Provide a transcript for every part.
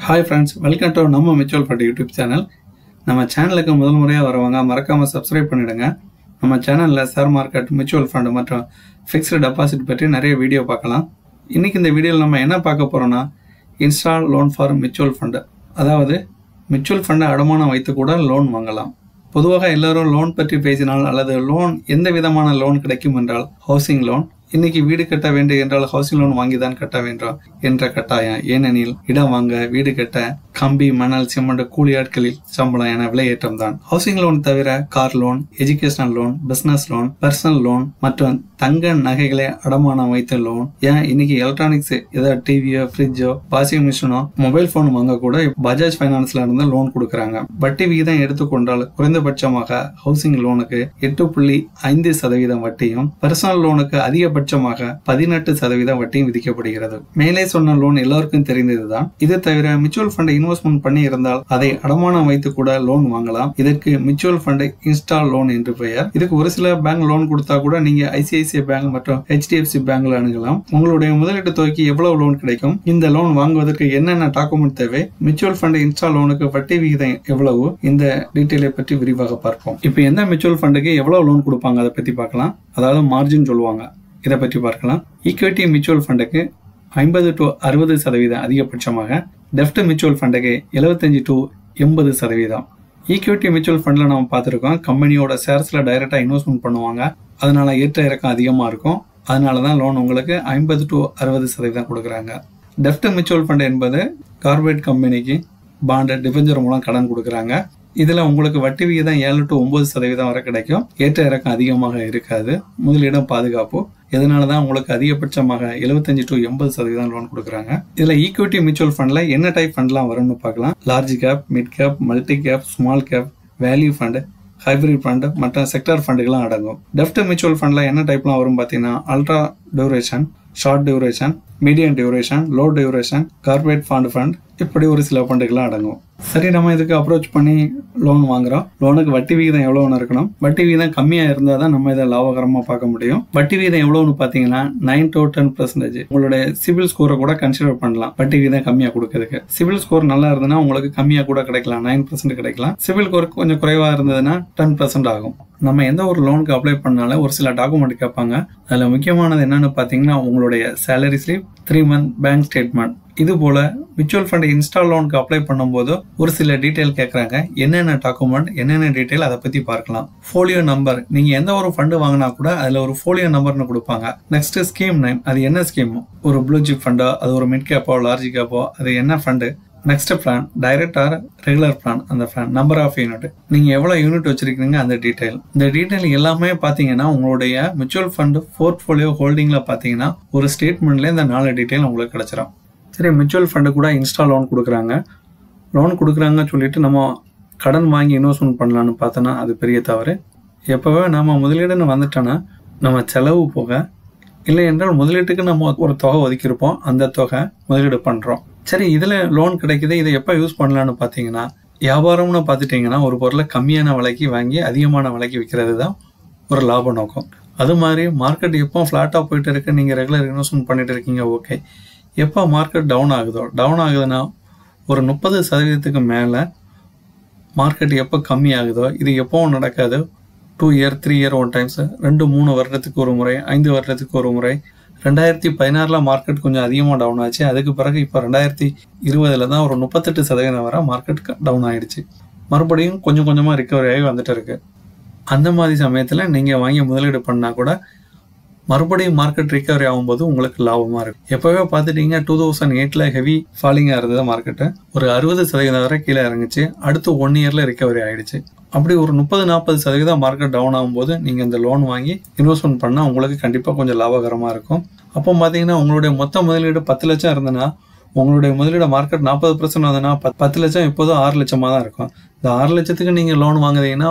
hi friends welcome to நம்ம mutual fund YouTube channel நம்ம சேனலுக்கு முதல் முறையாக வரவங்க மறக்காமல் சப்ஸ்கிரைப் பண்ணிடுங்க நம்ம சேனலில் ஷேர் மார்க்கெட் மியூச்சுவல் ஃபண்ட் மற்றும் ஃபிக்ஸ்டு டெபாசிட் பற்றி நிறைய வீடியோ பார்க்கலாம் இன்றைக்கி இந்த வீடியோவில் நம்ம என்ன பார்க்க போகிறோன்னா instant loan for mutual fund அதாவது மியூச்சுவல் ஃபண்டை அடமானம் வைத்து கூட லோன் வாங்கலாம் பொதுவாக எல்லாரும் லோன் பற்றி பேசினால் அல்லது லோன் எந்த விதமான லோன் கிடைக்கும் என்றால் ஹவுசிங் லோன் இன்னைக்கு வீடு கட்ட வேண்டும் என்றால் ஹவுசிங் லோன் வாங்கி தான் கட்ட வேண்டும் என்ற கட்டாயம் ஏனெனில் இடம் வாங்க வீடு கட்ட கம்பி மணல் சிமெண்ட் கூலி ஆட்களில் சம்பளம் என விலையேற்றம் தான் ஹவுசிங் லோன் தவிர car loan educational loan business loan personal loan மற்றும் தங்க நகைகளை அடமானம் வைத்த லோன் ஏன் இன்னைக்கு எலக்ட்ரானிக்ஸ் ஏதாவது டிவியோ ஃப்ரிட்ஜோ வாஷிங் மிஷினோ மொபைல் போன் வாங்க கூட பஜாஜ் பைனான்ஸ்ல இருந்து லோன் கொடுக்கறாங்க வட்டி விகிதம் எடுத்துக்கொண்டால் குறைந்தபட்சமாக ஹவுசிங் லோனுக்கு எட்டு புள்ளி ஐந்து சதவீதம் வட்டியும் பர்சனல் லோனுக்கு அதிகபட்சமாக பதினெட்டு சதவீதம் வட்டியும் விதிக்கப்படுகிறது மேலே சொன்ன லோன் எல்லாருக்கும் தெரிந்ததுதான் இது தவிர மியூச்சுவல் ஃபண்டை இன்வெஸ்ட்மெண்ட் பண்ணி இருந்தால் அதை அடமானம் வைத்து கூட லோன் வாங்கலாம் இதற்கு மியூச்சுவல் ஃபண்ட் இன்ஸ்டால் லோன் என்று பெயர் இதுக்கு ஒரு சில பேங்க் லோன் கொடுத்தா கூட நீங்க ஐசிஐசிஐ பேங்க் மற்றும் ஹெச்டிஎஃப்சி பேங்க்ல அணுகலாம் உங்களுடைய முதலீட்டு தொகைக்கு எவ்வளவு லோன் கிடைக்கும் இந்த லோன் வாங்குவதற்கு என்னென்ன டாக்குமெண்ட் தேவை மியூச்சுவல் ஃபண்ட் இன்ஸ்டால் லோனுக்கு வட்டி விகிதம் எவ்வளவு இந்த டீட்டெயிலை பற்றி விரிவாக பார்ப்போம் இப்போ எந்த மியூச்சுவல் ஃபண்டுக்கு எவ்வளவு லோன் கொடுப்பாங்க அதை பத்தி பார்க்கலாம் அதாவது மார்ஜின் சொல்லுவாங்க இதை பற்றி பார்க்கலாம் ஈக்விட்டி மியூச்சுவல் ஃபண்டுக்கு ஐம்பது டு அறுபது சதவீதம் அதிகபட்சமாக டெஃப்ட் மியூச்சுவல் ஃபண்டுக்கு எழுபத்தஞ்சு டு எண்பது சதவீதம் ஈக்விட்டி மியூச்சுவல் ஃபண்டில் நம்ம பார்த்துருக்கோம் கம்பெனியோட ஷேர்ஸில் டைரெக்டாக இன்வெஸ்ட்மெண்ட் பண்ணுவாங்க அதனால ஏற்ற இறக்கம் அதிகமாக இருக்கும் அதனால தான் லோன் உங்களுக்கு ஐம்பது டு அறுபது சதவீதம் கொடுக்குறாங்க டெஃப்ட் மியூச்சுவல் ஃபண்ட் என்பது கார்பரேட் கம்பெனிக்கு பாண்டு டிபெஞ்சர் மூலம் கடன் கொடுக்குறாங்க இதில் உங்களுக்கு வட்டி விகிதம் ஏழு டு ஒன்பது சதவீதம் வரை கிடைக்கும் ஏற்ற இறக்கம் அதிகமாக இருக்காது முதலிடம் பாதுகாப்பு இதனால தான் உங்களுக்கு அதிகபட்சமாக எழுபத்தஞ்சு டு எண்பது சதவீதம் லோன் கொடுக்குறாங்க இதில் ஈக்விட்டி மியூச்சுவல் ஃபண்டில் என்ன டைப் ஃபண்ட்லாம் வரும்னு பார்க்கலாம் large cap mid cap multi cap small cap value fund hybrid fund மற்ற செக்டர் ஃபண்டுகள்லாம் அடங்கும் டெஃப்ட் மியூச்சுவல் ஃபண்டில் என்ன டைப்லாம் வரும் பார்த்தீங்கன்னா ultra duration short duration medium duration low duration corporate fund fund இப்படி ஒரு சில ஃபண்டுகள்லாம் அடங்கும் சரி நம்ம இதுக்கு அப்ரோச் பண்ணி லோன் வாங்குறோம் லோனுக்கு வட்டி விகிதம் எவ்வளோன்னு இருக்கணும் வட்டி விகிதம் கம்மியாக இருந்தால் தான் நம்ம இதை லாபகரமாக பார்க்க முடியும் வட்டி விகிதம் எவ்வளோன்னு பார்த்தீங்கன்னா நைன் டு டென் பர்சன்டேஜ் உங்களுடைய சிபில் ஸ்கோரை கூட கன்சிடர் பண்ணலாம் வட்டி விகிதம் கம்மியாக கொடுக்கறதுக்கு சிபில் ஸ்கோர் நல்லா இருந்ததுன்னா உங்களுக்கு கம்மியாக கூட கிடைக்கலாம் நைன் பர்சன்ட் கிடைக்கலாம் சிபில் ஸ்கோர் கொஞ்சம் குறைவாக இருந்ததுன்னா டென் பர்சன்ட் ஆகும் நம்ம எந்த ஒரு லோனுக்கு அப்ளை பண்ணாலும் ஒரு சில டாக்குமெண்ட் கேட்பாங்க அதில் முக்கியமானது என்னன்னு பார்த்தீங்கன்னா உங்களுடைய salary slip three month bank statement இது போல மியூச்சுவல் ஃபண்ட் இன்ஸ்டால் லோனுக்கு அப்ளை பண்ணும்போது ஒரு சில டீட்டெயில் கேட்குறாங்க என்னென்ன டாக்குமெண்ட் என்னென்ன டீட்டெயில் அதை பற்றி பார்க்கலாம் ஃபோலியோ நம்பர் நீங்கள் எந்த ஒரு ஃபண்டு வாங்கினா கூட அதில் ஒரு ஃபோலியோ நம்பர்னு கொடுப்பாங்க நெக்ஸ்ட் ஸ்கீம் நேம் அது என்ன ஸ்கீம் ஒரு ப்ளூ ஜிப் ஃபண்டோ அது ஒரு மிட் கேப்போ லார்ஜ் கேப்போ அது என்ன fund next plan direct or regular plan அந்த பிளான் நம்பர் ஆஃப் யூனிட் நீங்க எவ்வளவு யூனிட் வச்சிருக்கீங்க அந்த டீடைல் இந்த டீடைல் எல்லாமே பாத்தீங்கன்னா உங்களுடைய மியூச்சுவல் ஃபண்ட் போர்ட்ஃபோலியோ ஹோல்டிங்ல பாத்தீங்கன்னா ஒரு ஸ்டேட்மெண்ட்ல இந்த நாலு டீடைல் உங்களுக்கு கிடைச்சிரும் சரி மியூச்சுவல் ஃபண்டு கூட இன்ஸ்டா லோன் கொடுக்குறாங்க லோன் கொடுக்குறாங்கன்னு சொல்லிட்டு நம்ம கடன் வாங்கி இன்வெஸ்ட்மெண்ட் பண்ணலான்னு பார்த்தோன்னா அது பெரிய தவறு எப்போவே நம்ம முதலீடுன்னு வந்துட்டோன்னா நம்ம செலவு போக இல்லை என்றால் முதலீட்டுக்கு நம்ம ஒரு தொகை ஒதுக்கியிருப்போம் அந்த தொகை முதலீடு பண்ணுறோம் சரி இதில் லோன் கிடைக்குது இதை எப்போ யூஸ் பண்ணலான்னு பார்த்தீங்கன்னா வியாபாரம்னு பார்த்துட்டிங்கன்னா ஒரு பொருளை கம்மியான விலைக்கு வாங்கி அதிகமான விலைக்கு விற்கிறது தான் ஒரு லாப நோக்கம் அது மாதிரி மார்க்கெட் எப்போ ஃப்ளாட்டாக போயிட்டு இருக்கு நீங்கள் ரெகுலர் இன்வெஸ்ட்மெண்ட் பண்ணிட்டு இருக்கீங்க ஓகே எப்போ மார்க்கெட் டவுன் ஆகுதோ டவுன் ஆகுதுன்னா ஒரு முப்பது சதவீதத்துக்கு மேலே மார்க்கெட் எப்போ கம்மி ஆகுதோ இது எப்போவும் நடக்காது two year three year one times ரெண்டு மூணு வருடத்துக்கு ஒரு முறை ஐந்து வருடத்துக்கு ஒரு முறை ரெண்டாயிரத்தி பதினாறில் மார்க்கெட் கொஞ்சம் அதிகமாக டவுன் ஆச்சு அதுக்கு பிறகு இப்போ ரெண்டாயிரத்தி இருபதில் தான் ஒரு முப்பத்தெட்டு சதவீதம் வரை மார்க்கெட் டவுன் ஆயிடுச்சு மறுபடியும் கொஞ்சம் கொஞ்சமாக ரிக்கவரி ஆகி வந்துட்டு இருக்கு அந்த மாதிரி சமயத்தில் நீங்கள் வாங்கி முதலீடு பண்ணால் கூட மறுபடியும் மார்க்கெட் ரிகவரி ஆகும்போது உங்களுக்கு லாபமாக இருக்கும் எப்போவே பார்த்துட்டீங்க டூ தௌசண்ட் எயிட்டில் ஹெவி ஃபாலிங்காக இருந்தது மார்க்கெட்டு ஒரு அறுபது சதவீதம் வரை கீழே இறங்குச்சு அடுத்து ஒன் இயரில் ரிகவரி ஆகிடுச்சு அப்படி ஒரு முப்பது நாற்பது சதவீதம் மார்க்கெட் டவுன் ஆகும்போது நீங்கள் இந்த லோன் வாங்கி இன்வெஸ்ட்மெண்ட் பண்ணால் உங்களுக்கு கண்டிப்பாக கொஞ்சம் லாபகரமாக இருக்கும் அப்போ பார்த்தீங்கன்னா உங்களுடைய மொத்த முதலீடு பத்து லட்சம் இருந்ததுன்னா உங்களுடைய முதலீடு மார்க்கெட் நாற்பது பர்சன்ட் வந்ததுன்னா பத்து லட்சம் இப்போதும் ஆறு லட்சமாக தான் இருக்கும் இந்த ஆறு லட்சத்துக்கு நீங்கள் லோன் வாங்குறீங்கன்னா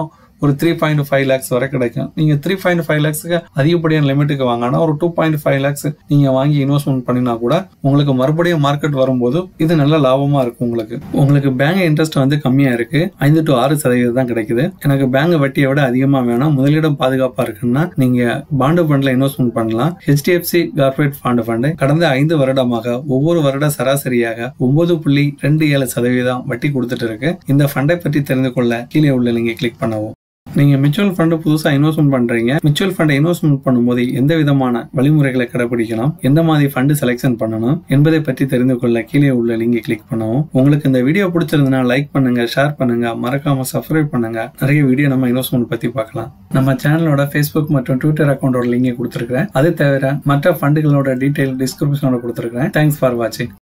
ஒரு த்ரீ பாயிண்ட் ஃபைவ் லேக்ஸ் வரை கிடைக்கும் நீங்க த்ரீ பாயிண்ட் ஃபைவ் லேக்ஸ்க்கு அதிகப்படியான லிமிட்டுக்கு வாங்கினா ஒரு டூ பாயிண்ட் ஃபைவ் லேக்ஸ் நீங்க வாங்கி இன்வெஸ்ட்மெண்ட் பண்ணினா கூட உங்களுக்கு மறுபடியும் மார்க்கெட் வரும்போது இது நல்ல லாபமா இருக்கும் உங்களுக்கு உங்களுக்கு பேங்க் இன்ட்ரெஸ்ட் வந்து கம்மியா இருக்கு ஐந்து டு ஆறு சதவீதம் தான் கிடைக்குது எனக்கு பேங்க் வட்டியை விட அதிகமா வேணும் முதலிடம் பாதுகாப்பா இருக்குன்னா நீங்க பாண்டு ஃபண்ட்ல இன்வெஸ்ட்மெண்ட் பண்ணலாம் ஹெச்டிஎஃப்சி கார்பரேட் ஃபண்ட் ஃபண்ட் கடந்த ஐந்து வருடமாக ஒவ்வொரு வருட சராசரியாக ஒன்பது புள்ளி ரெண்டு ஏழு சதவீதம் வட்டி கொடுத்துட்டு இருக்கு இந்த ஃபண்டை பற்றி தெரிந்து கொள்ள கீழே உள்ள நீங்க கிளிக் பண்ணவும் நீங்க மியூச்சுவல் ஃபண்ட் புதுசா இன்வெஸ்ட்மெண்ட் பண்றீங்க மியூச்சுவல் ஃபண்டை இன்வெஸ்ட்மெண்ட் பண்ணும்போது எந்த விதமான வழிமுறைகளை கடைபிடிக்கலாம் எந்த மாதிரி ஃபண்ட் செலெக்ஷன் பண்ணணும் என்பதை பற்றி தெரிந்து கொள்ள கீழே உள்ள லிங்கை கிளிக் பண்ணவும் உங்களுக்கு இந்த வீடியோ பிடிச்சிருந்தனா லைக் பண்ணுங்க ஷேர் பண்ணுங்க மறக்காம சப்ஸ்கிரைப் பண்ணுங்க நிறைய வீடியோ நம்ம இன்வெஸ்ட்மெண்ட் பத்தி பார்க்கலாம் நம்ம சேனலோட ஃபேஸ்புக் மற்றும் ட்விட்டர் அக்கௌண்டோட லிங்கை கொடுத்துருக்கேன் அது தவிர மற்ற ஃபண்டுகளோட டீடைல் டிஸ்கிரிப்ஷனோட கொடுத்துருக்கேன் தேங்க்ஸ் ஃபார் வாட்சிங்